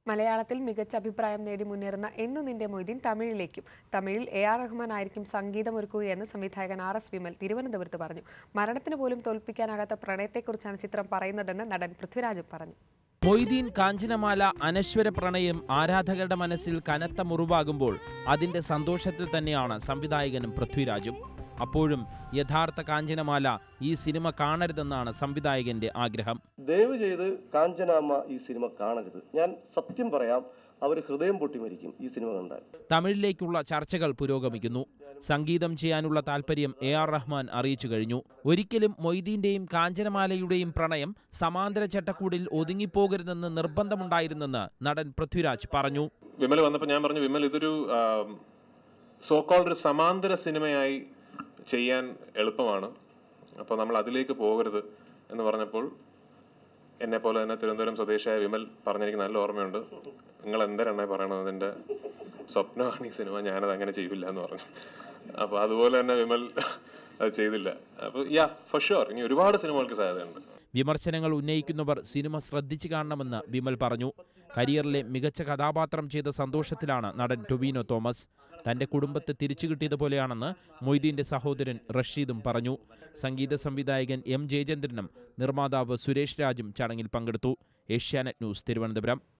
മലയാളത്തിൽ മികച്ച അഭിപ്രായം നേടി മുന്നേറുന്ന എന്ന് നിന്റെ മൊയ്തീൻ തമിഴിലേക്കും തമിഴിൽ എ ആർ റഹ്മാൻ ആയിരിക്കും സംഗീതമൊരുക്കുകയെന്ന് സംവിധായകൻ ആർ എസ് വിമൽ തിരുവനന്തപുരത്ത് പറഞ്ഞു മരണത്തിന് പോലും തോൽപ്പിക്കാനാകാത്ത പ്രണയത്തെക്കുറിച്ചാണ് ചിത്രം പറയുന്നതെന്ന് നടൻ പൃഥ്വിരാജും പറഞ്ഞു മൊയ്തീൻ കാഞ്ചനമാല അനശ്വര പ്രണയം ആരാധകരുടെ മനസ്സിൽ കനത്ത മുറിവാകുമ്പോൾ അതിന്റെ സന്തോഷത്തിൽ തന്നെയാണ് സംവിധായകനും പൃഥ്വിരാജും അപ്പോഴും യഥാർത്ഥ കാഞ്ചനമാല ഈ സിനിമ കാണരുതെന്നാണ് സംവിധായകന്റെ ആഗ്രഹം ദയവ് ചെയ്ത് കാഞ്ചനാമ്മ ഈ സിനിമ കാണരുത് ഞാൻ സത്യം പറയാം അവർ ഹൃദയം പൊട്ടി മരിക്കും ഈ സിനിമ കണ്ടാൽ തമിഴിലേക്കുള്ള ചർച്ചകൾ പുരോഗമിക്കുന്നു സംഗീതം ചെയ്യാനുള്ള താൽപ്പര്യം എ ആർ റഹ്മാൻ അറിയിച്ചു കഴിഞ്ഞു ഒരിക്കലും മൊയ്തീന്റെയും കാഞ്ചനമാലയുടെയും പ്രണയം സമാന്തര ചട്ടക്കൂടിൽ ഒതുങ്ങിപ്പോകരുതെന്ന് നിർബന്ധമുണ്ടായിരുന്നെന്ന് നടൻ പൃഥ്വിരാജ് പറഞ്ഞു വിമൽ വന്നപ്പോൾ ഞാൻ പറഞ്ഞു വിമൽ ഇതൊരു സോക്കോൾഡ് ഒരു സമാന്തര സിനിമയായി ചെയ്യാൻ എളുപ്പമാണ് അപ്പോൾ നമ്മൾ അതിലേക്ക് പോകരുത് എന്ന് പറഞ്ഞപ്പോൾ എന്നെ പോലെ തന്നെ തിരുവനന്തപുരം സ്വദേശിയായ വിമൽ പറഞ്ഞെനിക്ക് നല്ല ഓർമ്മയുണ്ട് നിങ്ങൾ എന്തിനാണ് പറയണത് അതിൻ്റെ സ്വപ്നമാണ് ഈ സിനിമ ഞാനത് അങ്ങനെ ചെയ്യില്ല എന്ന് പറഞ്ഞു അപ്പോൾ അതുപോലെ തന്നെ വിമൽ അത് ചെയ്തില്ല അപ്പോൾ യാ ഫോർ ഷുവർ ഇനി ഒരുപാട് സിനിമകൾക്ക് സാധ്യതയുണ്ട് വിമർശനങ്ങൾ ഉന്നയിക്കുന്നവർ സിനിമ ശ്രദ്ധിച്ചു കാണണമെന്ന് വിമൽ പറഞ്ഞു കരിയറിലെ മികച്ച കഥാപാത്രം ചെയ്ത സന്തോഷത്തിലാണ് നടൻ ടൊവിനോ തോമസ് തന്റെ കുടുംബത്തെ തിരിച്ചു കിട്ടിയതുപോലെയാണെന്ന് മൊയ്തീന്റെ സഹോദരൻ റഷീദും പറഞ്ഞു സംഗീത സംവിധായകൻ എം ജയചന്ദ്രനും നിർമ്മാതാവ് സുരേഷ് രാജും ചടങ്ങിൽ പങ്കെടുത്തു ഏഷ്യാനെറ്റ് ന്യൂസ് തിരുവനന്തപുരം